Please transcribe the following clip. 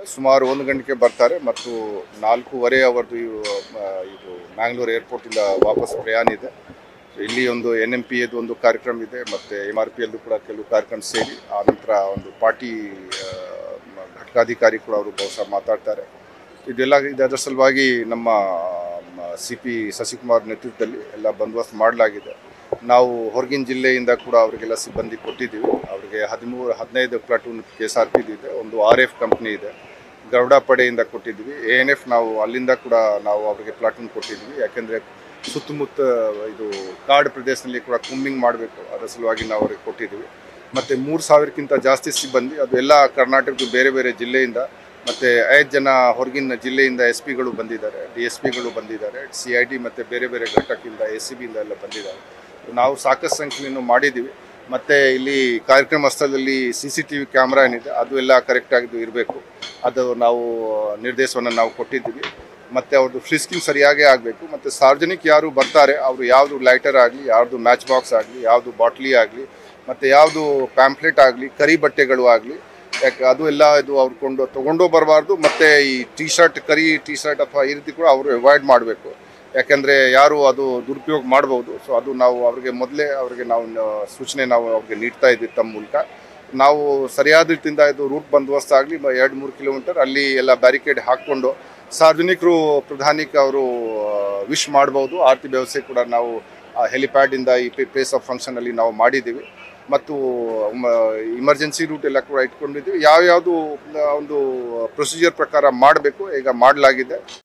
ಸುಮಾರು ಒಂದು ಗಂಟೆಗೆ ಬರ್ತಾರೆ ಮತ್ತು ನಾಲ್ಕೂವರೆ ಅವರದ್ದು ಇದು ಮ್ಯಾಂಗ್ಳೂರು ಏರ್ಪೋರ್ಟಿಂದ ವಾಪಸ್ ಪ್ರಯಾಣ ಇದೆ ಇಲ್ಲಿ ಒಂದು ಎನ್ ಎಂ ಪಿ ಎದು ಒಂದು ಕಾರ್ಯಕ್ರಮ ಇದೆ ಮತ್ತು ಎಮ್ ಆರ್ ಪಿ ಯಲ್ಲೂ ಕೂಡ ಕೆಲವು ಕಾರ್ಯಕ್ರಮ ಸೇರಿ ಆ ನಂತರ ಒಂದು ಪಾರ್ಟಿ ಆ, ಮ- ಘಟಕಾಧಿಕಾರಿ ಕೂಡ ಅವರು ಬಹುಶಃ ಮಾತಾಡ್ತಾರೆ ಇದೆಲ್ಲ ಇದರ ಸಲುವಾಗಿ ನಮ್ಮ ಸಿ ಪಿ ಶಶಿಕುಮಾರ್ ನೇತೃತ್ವದಲ್ಲಿ ಎಲ್ಲ ಬಂದೋಬಸ್ತ್ ಮಾಡಲಾಗಿದೆ ನಾವು ಹೊರಗಿನ ಜಿಲ್ಲೆಯಿಂದ ಕೂಡ ಅವರಿಗೆಲ್ಲ ಸಿಬ್ಬಂದಿ ಕೊಟ್ಟಿದ್ದೀವಿ ಅವರಿಗೆ ಹದಿಮೂರು ಹದಿನೈದು platoon K S R P ಇದೆ ಒಂದು ಆರ್ ಎಫ್ ಕಂಪ್ನಿ ಇದೆ ಗರುಡ ಪಡೆಯಿಂದ ಕೊಟ್ಟಿದ್ವಿ ಎ ಎನ್ ಎಫ್ ನಾವು ಅಲ್ಲಿಂದ ಕೂಡ ನಾವು ಅವರಿಗೆ ಪ್ಲಾಟೂನ್ ಕೊಟ್ಟಿದ್ವಿ ಯಾಕೆಂದರೆ ಸುತ್ತಮುತ್ತ ಇದು ಕಾಡು ಪ್ರದೇಶದಲ್ಲಿ ಕೂಡ ಕುಂಬಿಂಗ್ ಮಾಡಬೇಕು ಅದರ ಸಲುವಾಗಿ ನಾವು ಅವ್ರಿಗೆ ಕೊಟ್ಟಿದ್ವಿ ಮತ್ತು ಮೂರು ಸಾವಿರಕ್ಕಿಂತ ಜಾಸ್ತಿ ಸಿಬ್ಬಂದಿ ಅದು ಎಲ್ಲ ಕರ್ನಾಟಕದ ಬೇರೆ ಬೇರೆ ಜಿಲ್ಲೆಯಿಂದ ಮತ್ತು ಐದು ಜನ ಹೊರಗಿನ ಜಿಲ್ಲೆಯಿಂದ ಎಸ್ ಪಿಗಳು ಬಂದಿದ್ದಾರೆ ಡಿ ಎಸ್ ಪಿಗಳು ಬಂದಿದ್ದಾರೆ ಸಿ ಐ ಡಿ ಮತ್ತು ಬೇರೆ ಬೇರೆ ಘಟಕದಿಂದ ಎಸ್ ಸಿ ಬಿಯಿಂದ ಎಲ್ಲ ಬಂದಿದ್ದಾರೆ ನಾವು ಸಾಕಷ್ಟು ಸಂಖ್ಯೆಯನ್ನು ಮಾಡಿದ್ದೀವಿ ಮತ್ತು ಇಲ್ಲಿ ಕಾರ್ಯಕ್ರಮ ಸ್ಥಳದಲ್ಲಿ C C T V camera ಏನಿದೆ ಅದು ಎಲ್ಲ ಕರೆಕ್ಟಾಗಿ ಇರಬೇಕು ಅದು ನಾವು ನಿರ್ದೇಶವನ್ನು ನಾವು ಕೊಟ್ಟಿದ್ದೀವಿ ಮತ್ತು ಅವ್ರದ್ದು ಫ್ರಿಸ್ಕಿಂಗ್ ಸರಿಯಾಗೇ ಆಗಬೇಕು ಮತ್ತು ಸಾರ್ವಜನಿಕ ಯಾರು ಬರ್ತಾರೆ ಅವರು ಯಾವುದು ಲೈಟರ್ ಆಗಲಿ ಯಾವುದು ಮ್ಯಾಚ್ ಬಾಕ್ಸ್ ಆಗಲಿ ಯಾವುದು ಬಾಟ್ಲಿ ಆಗಲಿ ಮತ್ತು ಯಾವುದು ಪ್ಯಾಂಪ್ಲೆಟ್ ಆಗಲಿ ಕರಿ ಬಟ್ಟೆಗಳು ಆಗಲಿ ಯಾಕೆ ಅದು ಎಲ್ಲ ಇದು ಅವ್ರು ಕೊಂಡು ತೊಗೊಂಡು ಬರಬಾರ್ದು ಮತ್ತು ಈ ಟಿ ಶರ್ಟ್ ಕರಿ ಟಿ ಶರ್ಟ್ ಅಥವಾ ಈ ರೀತಿ ಕೂಡ ಅವರು ಅವಾಯ್ಡ್ ಮಾಡಬೇಕು ಯಾಕೆಂದರೆ ಯಾರು ಅದು ದುರುಪಯೋಗ ಮಾಡ್ಬೋದು ಸೊ ಅದು ನಾವು ಅವ್ರಿಗೆ ಮೊದಲೇ ಅವರಿಗೆ ನಾವು ನ- ಸೂಚನೆ ನಾವು ಅವ್ರಿಗೆ ನೀಡ್ತಾ ಇದ್ವಿ ತಮ್ಮ ಮೂಲಕ ನಾವು ಸರಿಯಾದ ರೀತಿಯಿಂದ ಇದು ರೂಟ್ ಬಂದೋಬಸ್ತ್ ಆಗಲಿ ಎರಡು ಮೂರು ಕಿಲೋಮೀಟರ್ ಅಲ್ಲಿ ಎಲ್ಲ ಬ್ಯಾರಿಕೇಡ್ ಹಾಕ್ಕೊಂಡು ಸಾರ್ವಜನಿಕರು ಪ್ರಧಾನಿಗೆ ಅವರು ವಿಶ್ ಮಾಡ್ಬೋದು ಆರತಿ ವ್ಯವಸ್ಥೆ ಕೂಡ ನಾವು ಹೆಲಿಪ್ಯಾಡಿಂದ ಈ ಪ್ಲೇಸ್ ಆಫ್ ಫಂಕ್ಷನಲ್ಲಿ ನಾವು ಮಾಡಿದ್ದೀವಿ ಮತ್ತು ಇಮರ್ಜೆನ್ಸಿ ರೂಟ್ ಎಲ್ಲ ಕೂಡ ಇಟ್ಕೊಂಡಿದ್ದೀವಿ ಯಾವ್ಯಾವುದು ಒಂದು ಪ್ರೊಸೀಜರ್ ಪ್ರಕಾರ ಮಾಡಬೇಕು ಈಗ ಮಾಡಲಾಗಿದೆ